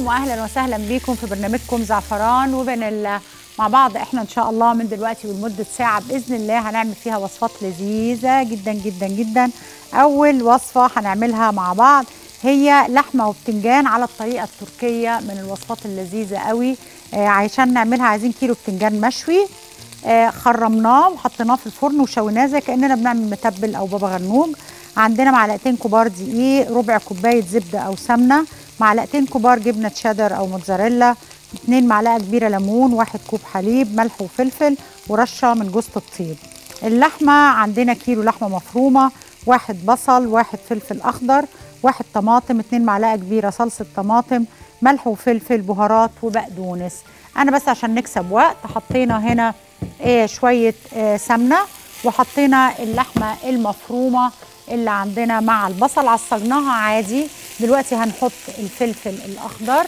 عليكم واهلا وسهلا بيكم في برنامجكم زعفران وفانيلا مع بعض احنا ان شاء الله من دلوقتي ولمده ساعه باذن الله هنعمل فيها وصفات لذيذه جدا جدا جدا اول وصفه هنعملها مع بعض هي لحمه وبتنجان على الطريقه التركيه من الوصفات اللذيذه قوي آه عشان نعملها عايزين كيلو بتنجان مشوي آه خرمناه وحطيناه في الفرن وشويناه زي كاننا بنعمل متبل او بابا غنوج عندنا معلقتين كبار دقيق ربع كوبايه زبده او سمنه معلقتين كبار جبنه تشيدر او موتزاريلا اتنين معلقه كبيره ليمون واحد كوب حليب ملح وفلفل ورشه من جوز الطيب اللحمه عندنا كيلو لحمه مفرومه واحد بصل واحد فلفل اخضر واحد طماطم اتنين معلقه كبيره صلصه طماطم ملح وفلفل بهارات وبقدونس انا بس عشان نكسب وقت حطينا هنا ايه شويه إيه سمنه وحطينا اللحمه المفرومه اللي عندنا مع البصل عصجناها عادي دلوقتي هنحط الفلفل الاخضر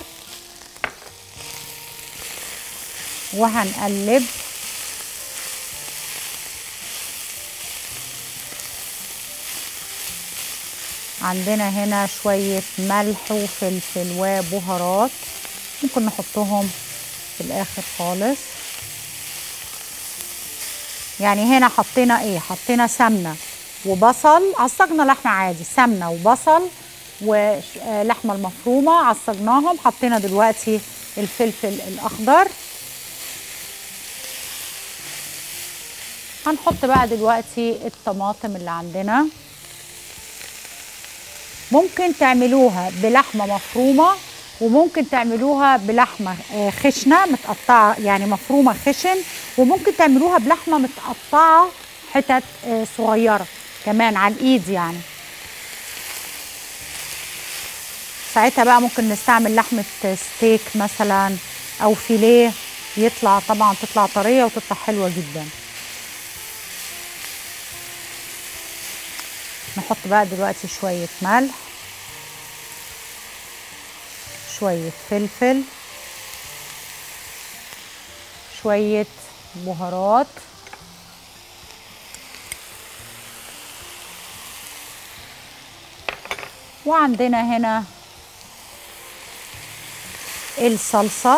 وهنقلب عندنا هنا شوية ملح وفلفل وبهارات ممكن نحطهم في الآخر خالص يعني هنا حطينا ايه حطينا سمنة وبصل عصجنا لحمة عادي سمنة وبصل ولحمة المفرومة عصجناهم حطينا دلوقتي الفلفل الأخضر هنحط بقى دلوقتي الطماطم اللي عندنا ممكن تعملوها بلحمة مفرومة وممكن تعملوها بلحمة خشنة متقطعة يعني مفرومة خشن وممكن تعملوها بلحمة متقطعة حتت صغيرة كمان على الإيد يعني ساعتها بقى ممكن نستعمل لحمة ستيك مثلا أو فيليه يطلع طبعا تطلع طرية وتطلع حلوة جدا نحط بقى دلوقتي شوية ملح شوية فلفل شوية بهارات وعندنا هنا الصلصة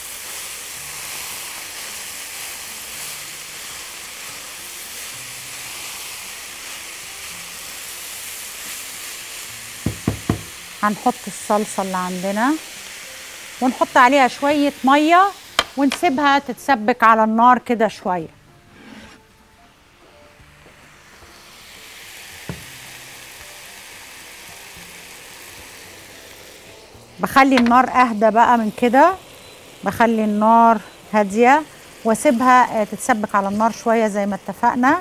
هنحط الصلصة اللي عندنا ونحط عليها شوية مية ونسيبها تتسبك على النار كده شوية بخلي النار اهدى بقى من كده بخلي النار هادية واسيبها تتسبك على النار شوية زي ما اتفقنا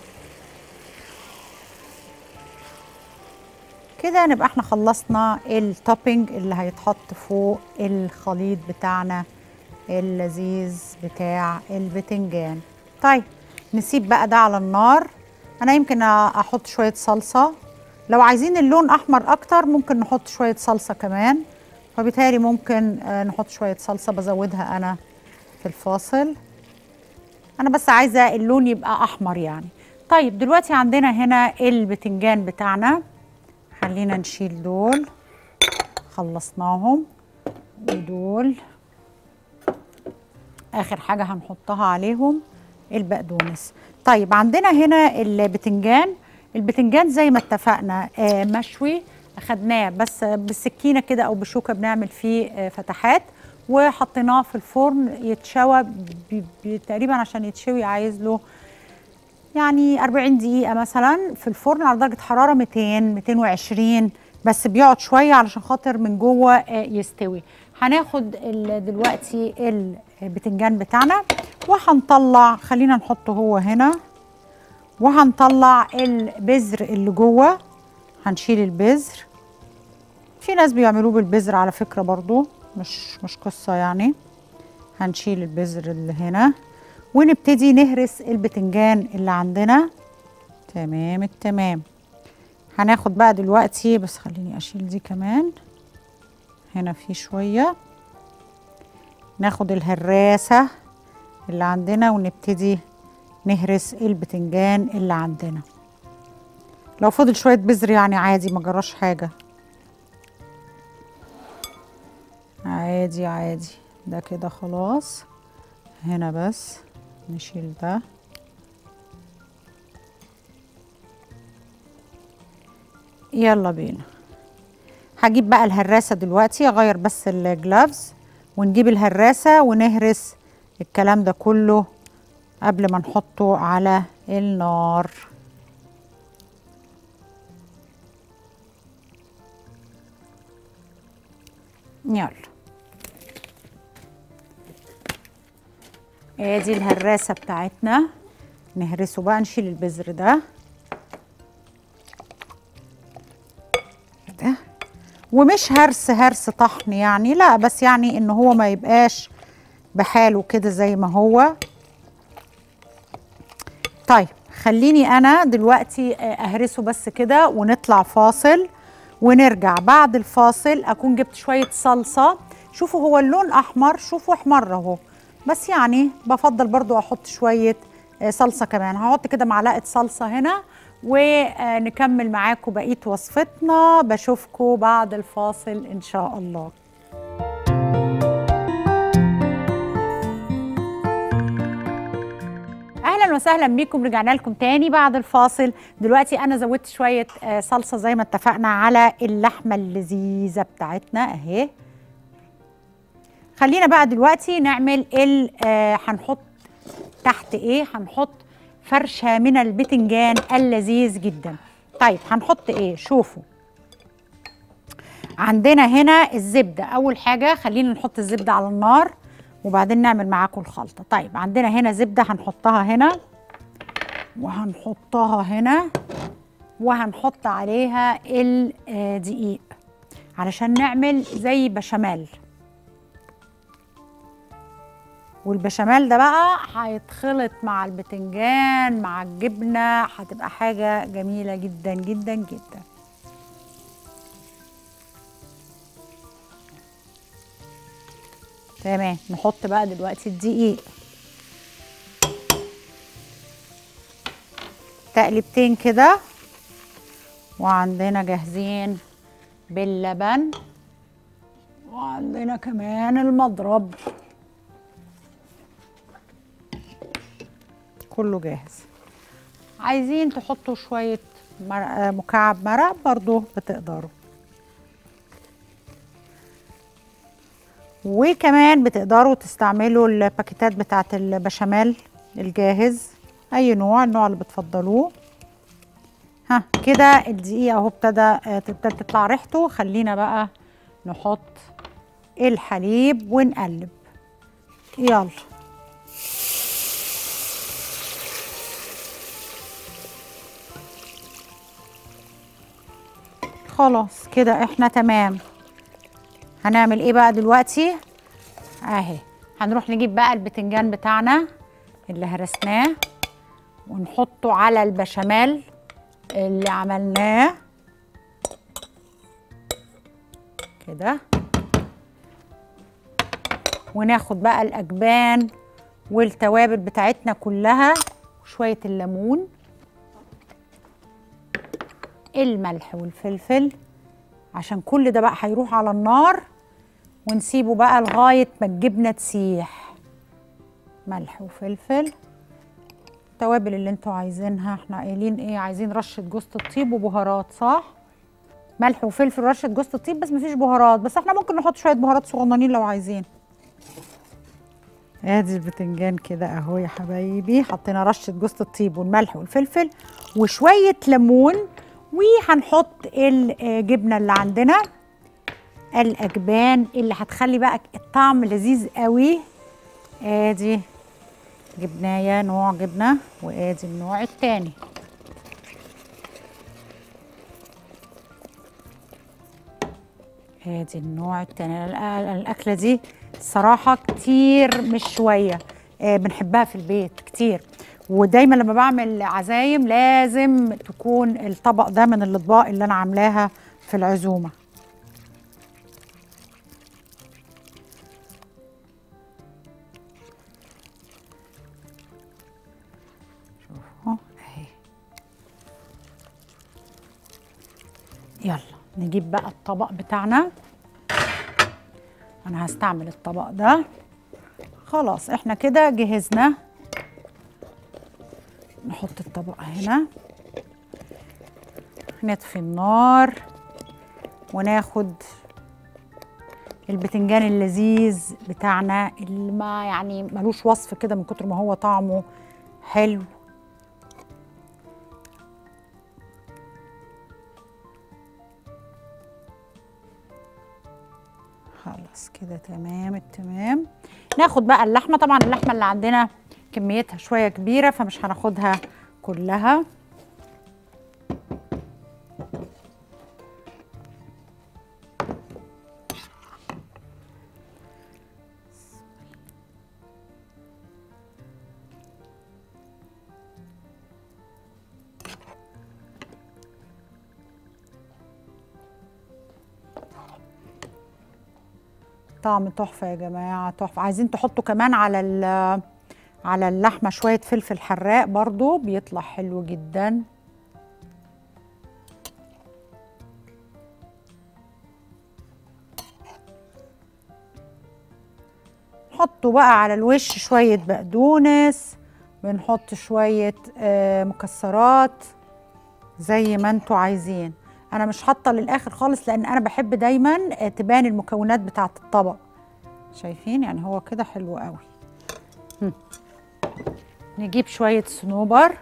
كده نبقى احنا خلصنا التوبينج اللي هيتحط فوق الخليط بتاعنا اللذيذ بتاع البتنجان طيب نسيب بقى ده على النار انا يمكن احط شوية صلصة لو عايزين اللون احمر اكتر ممكن نحط شوية صلصة كمان فبالتالي ممكن نحط شوية صلصة بزودها انا في الفاصل انا بس عايزة اللون يبقى احمر يعني طيب دلوقتي عندنا هنا البتنجان بتاعنا خلينا نشيل دول خلصناهم ودول اخر حاجه هنحطها عليهم البقدونس طيب عندنا هنا البتنجان البتنجان زي ما اتفقنا آه مشوي اخدناه بس بالسكينه كده او بشوكه بنعمل فيه آه فتحات وحطيناه في الفرن يتشوى تقريبا عشان يتشوي عايز له يعني 40 دقيقة مثلا في الفرن على درجة حرارة 200 220 بس بيقعد شوية علشان خاطر من جوه يستوي هناخد دلوقتي البتنجان بتاعنا وهنطلع خلينا نحطه هو هنا وهنطلع البذر اللي جوه هنشيل البذر في ناس بيعملوه بالبذر على فكرة برضو مش مش قصة يعني هنشيل البذر اللي هنا ونبتدي نهرس البتنجان اللي عندنا تمام التمام هناخد بقى دلوقتي بس خليني اشيل دي كمان هنا في شوية ناخد الهراسة اللي عندنا ونبتدي نهرس البتنجان اللي عندنا لو فضل شوية بذر يعني عادي ما جراش حاجة عادي عادي ده كده خلاص هنا بس نشيل ده يلا بينا هجيب بقى الهراسة دلوقتي اغير بس الجلافز ونجيب الهراسة ونهرس الكلام ده كله قبل ما نحطه على النار يلا ادي الهراسة بتاعتنا نهرسه بقى نشيل البذر ده ده ومش هرس هرس طحن يعني لا بس يعني ان هو ما يبقاش بحاله كده زي ما هو طيب خليني انا دلوقتي اهرسه بس كده ونطلع فاصل ونرجع بعد الفاصل اكون جبت شويه صلصه شوفوا هو اللون احمر شوفوا احمر اهو بس يعني بفضل برضو احط شويه صلصه كمان هحط كده معلقه صلصه هنا ونكمل معاكم بقيه وصفتنا بشوفكم بعد الفاصل ان شاء الله اهلا وسهلا بيكم رجعنا لكم تاني بعد الفاصل دلوقتي انا زودت شويه صلصه زي ما اتفقنا على اللحمه اللذيذه بتاعتنا اهي خلينا بقى دلوقتي نعمل ال هنحط تحت ايه هنحط فرشه من البتنجان اللذيذ جدا طيب هنحط ايه شوفوا عندنا هنا الزبده اول حاجه خلينا نحط الزبده على النار وبعدين نعمل معاكم الخلطه طيب عندنا هنا زبده هنحطها هنا وهنحطها هنا وهنحط عليها الدقيق علشان نعمل زي بشاميل والبشاميل ده بقى هيتخلط مع البتنجان مع الجبنه هتبقى حاجه جميله جدا جدا جدا تمام نحط بقى دلوقتي الدقيق تقلبتين كده وعندنا جاهزين باللبن وعندنا كمان المضرب كله جاهز عايزين تحطوا شوية مكعب مرق برضو بتقدروا وكمان بتقدروا تستعملوا الباكيتات بتاعه البشاميل الجاهز اي نوع النوع اللي بتفضلوه ها كده الدقيق اهو ابتدى تبتدي تطلع ريحته خلينا بقى نحط الحليب ونقلب يلا خلاص كده احنا تمام هنعمل ايه بقى دلوقتي اهي هنروح نجيب بقى البتنجان بتاعنا اللي هرسناه ونحطه على البشاميل اللي عملناه كده وناخد بقى الاجبان والتوابل بتاعتنا كلها وشويه الليمون الملح والفلفل عشان كل ده بقى هيروح على النار ونسيبه بقى لغايه ما الجبنه تسيح ملح وفلفل التوابل اللي انتوا عايزينها احنا قايلين ايه عايزين رشه جوز الطيب وبهارات صح ملح وفلفل رشه جوز الطيب بس مفيش بهارات بس احنا ممكن نحط شويه بهارات صغننين لو عايزين ادي البتنجان كده اهو يا حبايبي حطينا رشه جوز الطيب والملح والفلفل وشويه ليمون وهنحط الجبنه اللي عندنا الاجبان اللي هتخلي بقى الطعم لذيذ قوي ادي جبنايه نوع جبنه وادي النوع التاني ادي النوع التاني الاكله دي صراحه كتير مش شويه آه بنحبها في البيت كتير ودايما لما بعمل عزايم لازم تكون الطبق ده من الاطباق اللي انا عاملاها في العزومه شوفوا اهي يلا نجيب بقى الطبق بتاعنا انا هستعمل الطبق ده خلاص احنا كده جهزنا نحط الطبق هنا نطفي النار وناخد البتنجان اللذيذ بتاعنا اللي ما يعني ملوش وصف كده من كتر ما هو طعمه حلو خلاص كده تمام التمام ناخد بقى اللحمه طبعا اللحمه اللي عندنا كميتها شويه كبيره فمش هناخدها كلها طعم تحفه يا جماعه تحفه عايزين تحطوا كمان على ال- على اللحمه شويه فلفل حراق برضو بيطلع حلو جدا نحطوا بقى على الوش شويه بقدونس بنحط شويه آه، مكسرات زي ما انتوا عايزين انا مش حاطه للاخر خالص لان انا بحب دايما آه، تبان المكونات بتاعه الطبق شايفين يعني هو كده حلو قوي هم. نجيب شويه صنوبر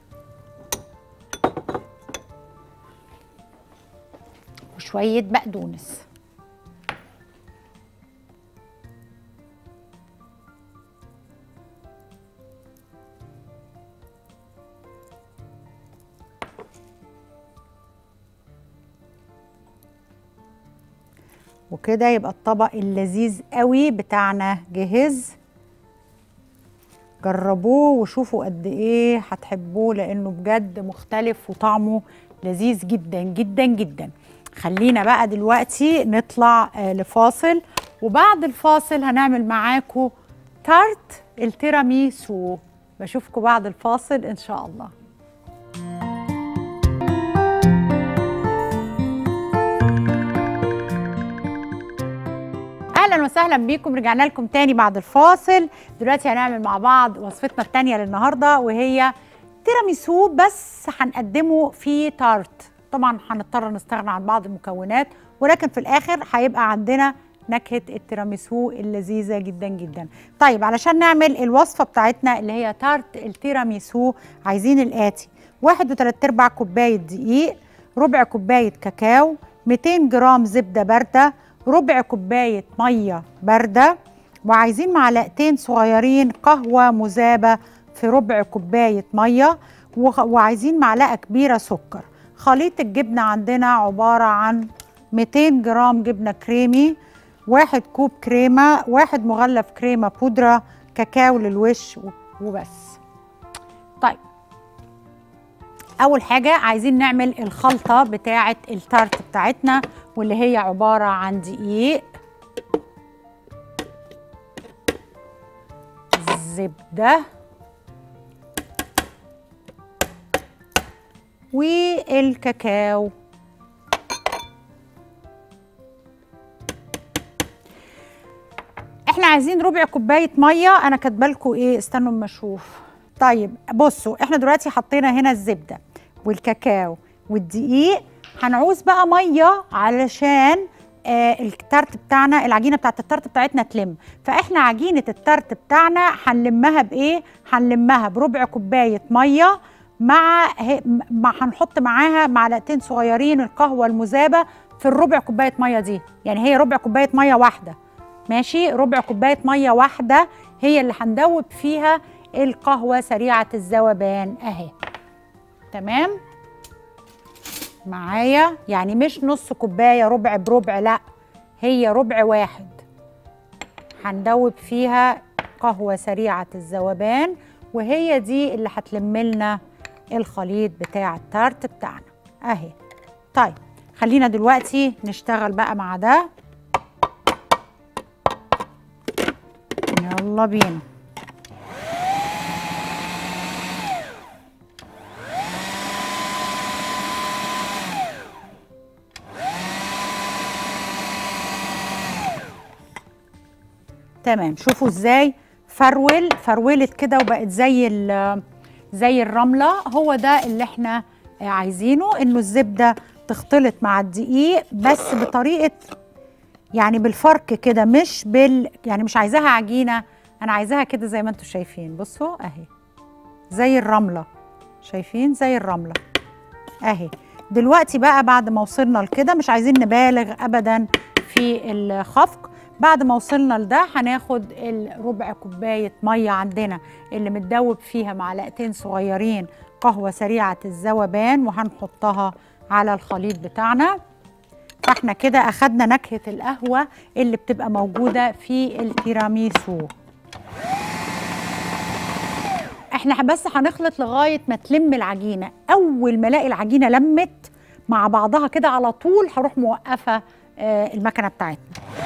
وشويه بقدونس وكده يبقى الطبق اللذيذ قوي بتاعنا جهز جربوه وشوفوا قد ايه هتحبوه لانه بجد مختلف وطعمه لذيذ جدا جدا جدا خلينا بقى دلوقتي نطلع آه، لفاصل وبعد الفاصل هنعمل معاكم تارت التيراميسو بشوفكم بعد الفاصل ان شاء الله اهلا وسهلا بيكم رجعنا لكم تاني بعد الفاصل دلوقتي هنعمل مع بعض وصفتنا التانية للنهارده وهي تيراميسو بس هنقدمه في تارت طبعا هنضطر نستغنى عن بعض المكونات ولكن في الاخر هيبقى عندنا نكهه التيراميسو اللذيذه جدا جدا طيب علشان نعمل الوصفه بتاعتنا اللي هي تارت التيراميسو عايزين الاتي واحد وتلات ارباع كوبايه دقيق ربع كوبايه كاكاو 200 جرام زبده بارده ربع كوبايه ميه بارده وعايزين معلقتين صغيرين قهوه مذابه في ربع كوبايه ميه وخ- وعايزين معلقه كبيره سكر خليط الجبنه عندنا عباره عن 200 جرام جبنه كريمي واحد كوب كريمه واحد مغلف كريمه بودره كاكاو للوش و- وبس طيب اول حاجه عايزين نعمل الخلطه بتاعه التارت بتاعتنا واللي هي عباره عن دقيق زبده والكاكاو احنا عايزين ربع كوبايه ميه انا كاتبه لكم ايه استنوا اما اشوف طيب بصوا احنا دلوقتي حطينا هنا الزبده والكاكاو والدقيق هنعوز بقى ميه علشان آه التارت بتاعنا العجينه بتاعت التارت بتاعتنا تلم فاحنا عجينه التارت بتاعنا هنلمها بايه هنلمها بربع كوبايه ميه مع ه- مع هنحط معاها معلقتين صغيرين القهوه المذابه في الربع كوبايه ميه دي يعني هي ربع كوبايه ميه واحده ماشي ربع كوبايه ميه واحده هي اللي هندوب فيها القهوه سريعه الذوبان اهي تمام معايا يعني مش نص كوبايه ربع بربع لا هي ربع واحد هندوب فيها قهوه سريعه الذوبان وهي دي اللي هتلم لنا الخليط بتاع التارت بتاعنا اهي طيب خلينا دلوقتي نشتغل بقى مع ده يلا بينا تمام شوفوا ازاي فرول فرولت كده وبقت زي ال- زي الرمله هو ده اللي احنا آه، عايزينه انه الزبده تختلط مع الدقيق بس بطريقه يعني بالفرك كده مش بال يعني مش عايزاها عجينه انا عايزاها كده زي ما انتم شايفين بصوا اهي زي الرمله شايفين زي الرمله اهي دلوقتي بقى بعد ما وصلنا لكده مش عايزين نبالغ ابدا في الخفق بعد ما وصلنا لده هناخد الربع كوبايه ميه عندنا اللي متدوب فيها معلقتين صغيرين قهوه سريعه الذوبان وهنحطها على الخليط بتاعنا فاحنا كده اخدنا نكهه القهوه اللي بتبقى موجوده في التيراميسو احنا بس هنخلط لغايه ما تلم العجينه اول ما الاقي العجينه لمت مع بعضها كده على طول هروح موقفه آه، المكنه بتاعتنا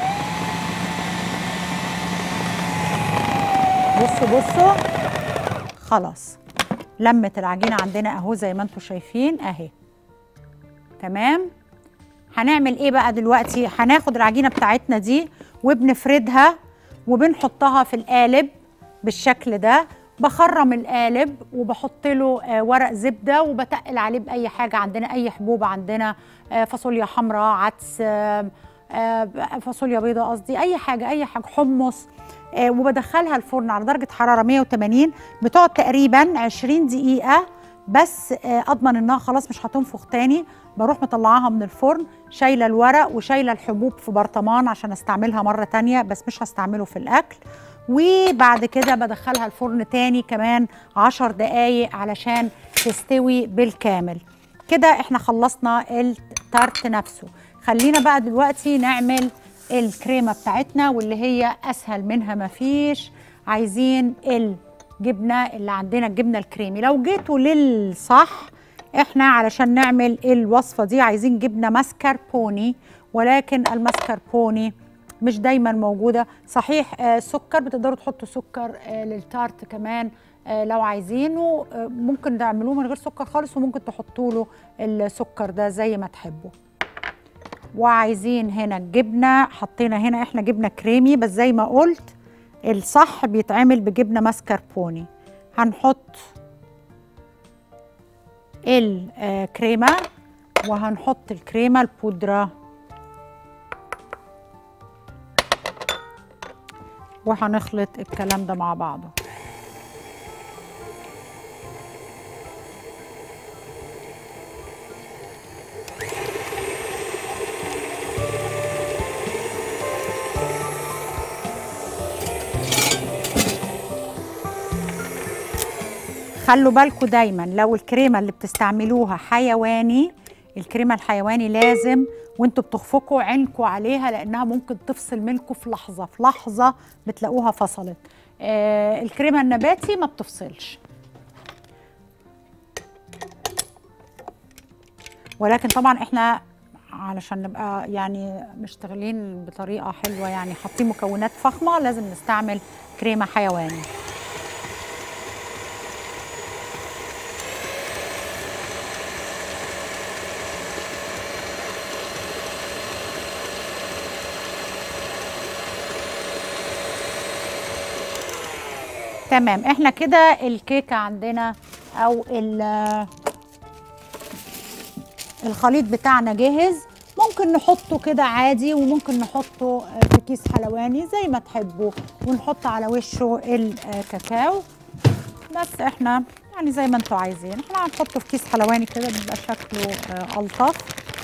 بصوا بصوا خلاص لمت العجينه عندنا اهو زي ما انتم شايفين اهي تمام هنعمل ايه بقى دلوقتي هناخد العجينه بتاعتنا دي وبنفردها وبنحطها في القالب بالشكل ده بخرم القالب وبحط له آه، ورق زبده وبتقل عليه باي حاجه عندنا اي حبوب عندنا آه، فاصوليا حمراء عدس آه، آه، فاصوليا بيضاء قصدي اي حاجه اي حاجه حمص آه، وبدخلها الفرن على درجه حراره 180 بتقعد تقريبا 20 دقيقه بس آه، اضمن انها خلاص مش هتنفخ تاني بروح مطلعاها من الفرن شايله الورق وشايله الحبوب في برطمان عشان استعملها مره تانية بس مش هستعمله في الاكل وبعد كده بدخلها الفرن تاني كمان عشر دقايق علشان تستوي بالكامل كده احنا خلصنا التارت نفسه خلينا بقى دلوقتي نعمل الكريمه بتاعتنا واللي هي اسهل منها مفيش عايزين الجبنه اللي عندنا الجبنه الكريمي لو جيتوا للصح احنا علشان نعمل الوصفه دي عايزين جبنه ماسكربوني ولكن الماسكربوني مش دايما موجوده صحيح آه سكر بتقدروا تحطوا سكر آه للتارت كمان آه لو عايزينه آه ممكن تعملوه من غير سكر خالص وممكن تحطوا له السكر ده زي ما تحبوا وعايزين هنا الجبنه حطينا هنا احنا جبنه كريمي بس زي ما قلت الصح بيتعمل بجبنه ماسكربوني هنحط الكريمه وهنحط الكريمه البودره وهنخلط الكلام ده مع بعضه خلوا بالكم دايما لو الكريمه اللي بتستعملوها حيواني الكريمه الحيواني لازم وانتوا بتخفقوا عينكم عليها لانها ممكن تفصل منكم في لحظه في لحظه بتلاقوها فصلت آه الكريمه النباتي ما بتفصلش ولكن طبعا احنا علشان نبقى يعني مشتغلين بطريقه حلوه يعني حاطين مكونات فخمه لازم نستعمل كريمه حيواني تمام احنا كده الكيكه عندنا او ال- الخليط بتاعنا جاهز ممكن نحطه كده عادي وممكن نحطه في كيس حلواني زي ما تحبوا ونحط على وشه الكاكاو بس احنا يعني زي ما انتوا عايزين احنا هنحطه في كيس حلواني كده بيبقى شكله آه، الطف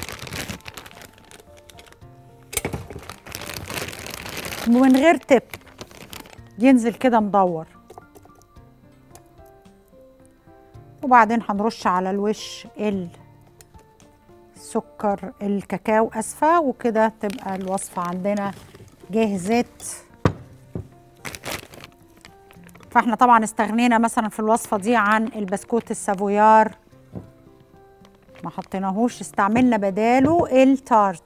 ومن غير تب ينزل كده مدور وبعدين هنرش على الوش السكر الكاكاو اسفه وكده تبقى الوصفه عندنا جهزت فاحنا طبعا استغنينا مثلا في الوصفه دي عن البسكوت السافويار ما حطيناهوش استعملنا بداله التارت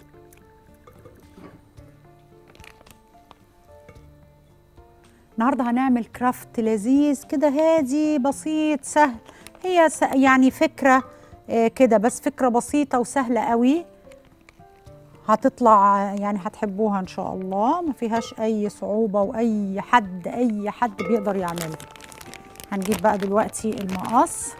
النهارده هنعمل كرافت لذيذ كده هادي بسيط سهل هي س- يعني فكره آه، كده بس فكره بسيطه وسهله قوي هتطلع يعني هتحبوها ان شاء الله ما فيهاش اي صعوبه واي حد اي حد بيقدر يعملها هنجيب بقى دلوقتي المقص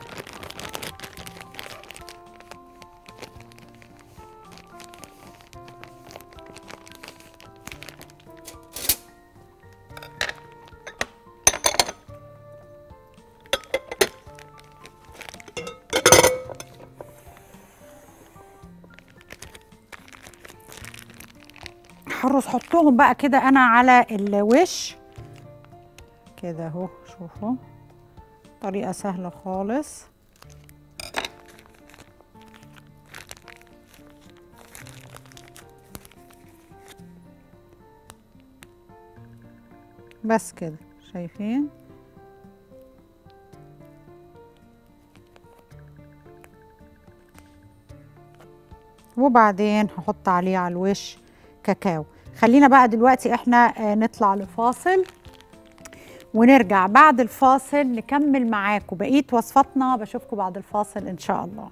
هرص حطهم بقى كده انا على الوش كده اهو شوفوا طريقة سهلة خالص بس كده شايفين وبعدين هحط عليه على الوش كاكاو خلينا بقى دلوقتي احنا آه، نطلع لفاصل ونرجع بعد الفاصل نكمل معاكم بقية وصفاتنا بشوفكم بعد الفاصل ان شاء الله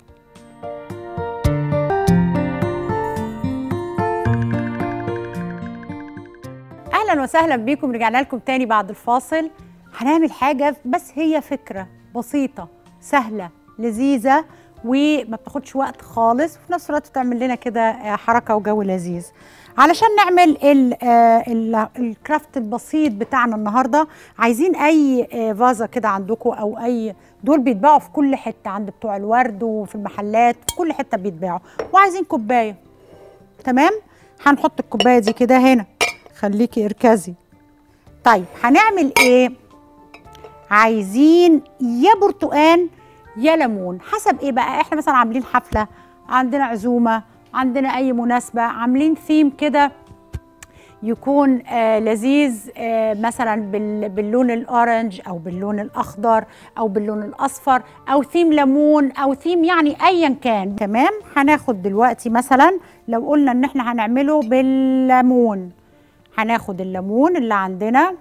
اهلا وسهلا بيكم رجعنا لكم تاني بعد الفاصل هنعمل حاجة بس هي فكرة بسيطة سهلة لذيذة وما بتاخدش وقت خالص وفي نفس الوقت تعمل لنا كده آه، حركة وجو لذيذ علشان نعمل ال- آه، ال- الكرافت البسيط بتاعنا النهارده عايزين اي آه، فازه كده عندكم او اي دول بيتباعوا في كل حته عند بتوع الورد وفي المحلات في كل حته بيتباعوا وعايزين كوبايه تمام هنحط الكوبايه دي كده هنا خليكي اركزي طيب هنعمل ايه عايزين يا برتقان يا ليمون حسب ايه بقى احنا مثلا عاملين حفله عندنا عزومه عندنا اي مناسبه عاملين ثيم كده يكون آه لذيذ آه مثلا بال- باللون الاورنج او باللون الاخضر او باللون الاصفر او ثيم ليمون او ثيم يعني ايا كان تمام هناخد دلوقتي مثلا لو قلنا ان احنا هنعمله بالليمون هناخد الليمون اللي عندنا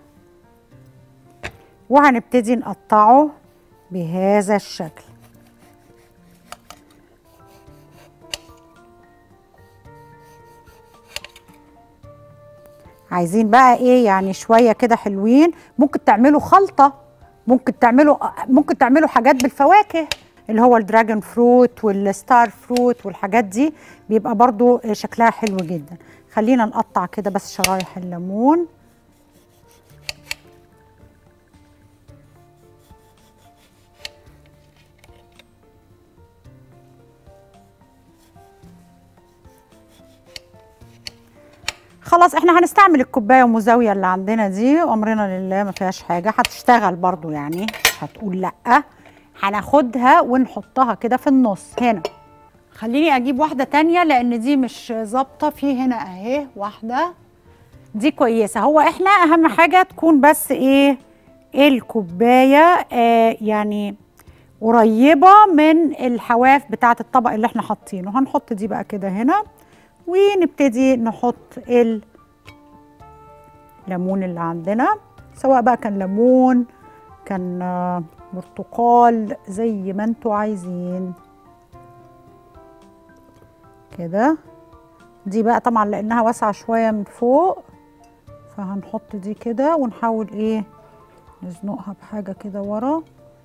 وهنبتدي نقطعه بهذا الشكل عايزين بقى ايه يعني شويه كده حلوين ممكن تعملوا خلطه ممكن تعملوا ممكن تعملوا حاجات بالفواكه اللي هو الدراجون فروت والستار فروت والحاجات دي بيبقى برضو شكلها حلو جدا خلينا نقطع كده بس شرايح الليمون خلاص احنا هنستعمل الكوبايه المزاويه اللي عندنا دي وامرنا لله ما فيهاش حاجه هتشتغل برضو يعني مش هتقول لا هناخدها ونحطها كده في النص هنا خليني اجيب واحده تانية لان دي مش ظابطه في هنا اهي واحده دي كويسه هو احنا اهم حاجه تكون بس ايه الكوبايه آه يعني قريبه من الحواف بتاعه الطبق اللي احنا حاطينه هنحط دي بقى كده هنا ونبتدي نحط الليمون اللي عندنا سواء بقى كان ليمون كان آه، برتقال زي ما انتوا عايزين كده دي بقى طبعا لانها واسعه شويه من فوق فهنحط دي كده ونحاول ايه نزنقها بحاجه كده ورا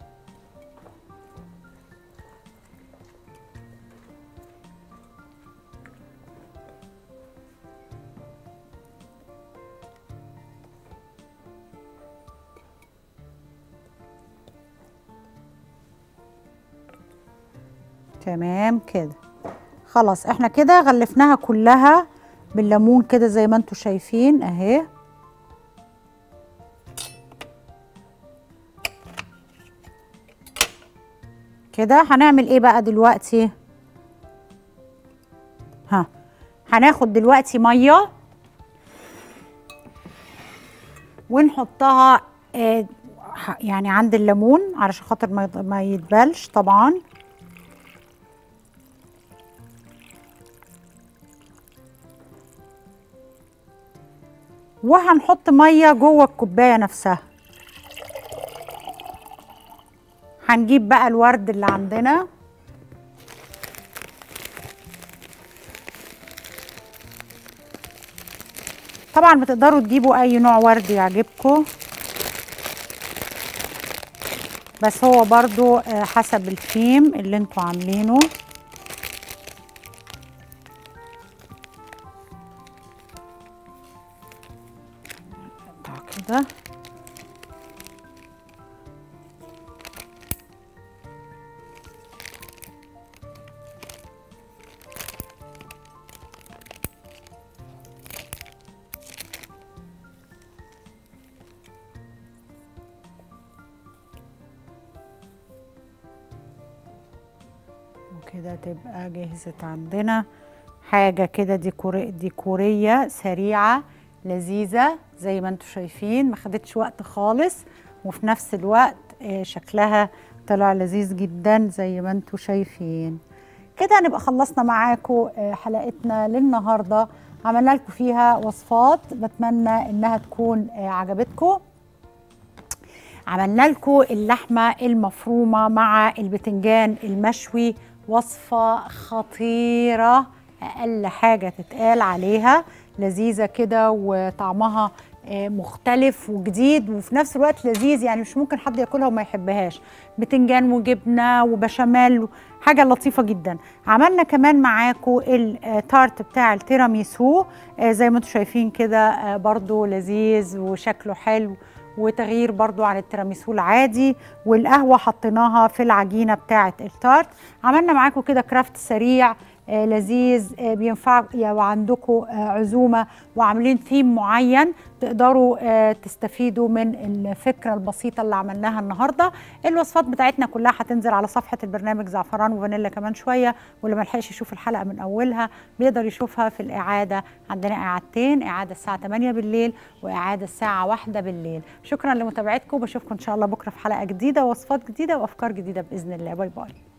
تمام كده خلاص احنا كده غلفناها كلها بالليمون كده زي ما انتوا شايفين اهي كده هنعمل ايه بقى دلوقتي ها هناخد دلوقتي ميه ونحطها آه ح- يعني عند الليمون علشان خاطر ما يض- ما يتبلش طبعا وهنحط ميه جوه الكوبايه نفسها هنجيب بقى الورد اللي عندنا طبعا بتقدروا تجيبوا اي نوع ورد يعجبكم بس هو برضو آه، حسب الثيم اللي انتوا عاملينه نقطع كده وكده تبقى جهزت عندنا حاجة كده ديكوري ديكورية سريعة لذيذة زي ما انتم شايفين ما خدتش وقت خالص وفي نفس الوقت آه، شكلها طلع لذيذ جدا زي ما انتم شايفين كده نبقى خلصنا معاكم آه، حلقتنا للنهارده عملنا لكم فيها وصفات بتمنى انها تكون آه، عجبتكم عملنا لكم اللحمه المفرومه مع البتنجان المشوي وصفه خطيره اقل حاجه تتقال عليها لذيذه كده وطعمها آه، مختلف وجديد وفي نفس الوقت لذيذ يعني مش ممكن حد ياكلها وما يحبهاش بتنجان وجبنه وبشاميل حاجه لطيفه جدا عملنا كمان معاكم التارت بتاع التيراميسو آه، زي ما انتم شايفين كده آه، برضو لذيذ وشكله حلو وتغيير برضو عن التيراميسو العادي والقهوة حطيناها في العجينة بتاعة التارت عملنا معاكم كده كرافت سريع آه لذيذ آه بينفع لو عندكم آه عزومة وعاملين ثيم معين تقدروا آه تستفيدوا من الفكرة البسيطة اللي عملناها النهاردة الوصفات بتاعتنا كلها هتنزل على صفحة البرنامج زعفران وفانيلا كمان شوية واللي ملحقش يشوف الحلقة من أولها بيقدر يشوفها في الإعادة عندنا إعادتين إعادة الساعة 8 بالليل وإعادة الساعة 1 بالليل شكرا لمتابعتكم بشوفكم إن شاء الله بكرة في حلقة جديدة ووصفات جديدة وأفكار جديدة بإذن الله باي باي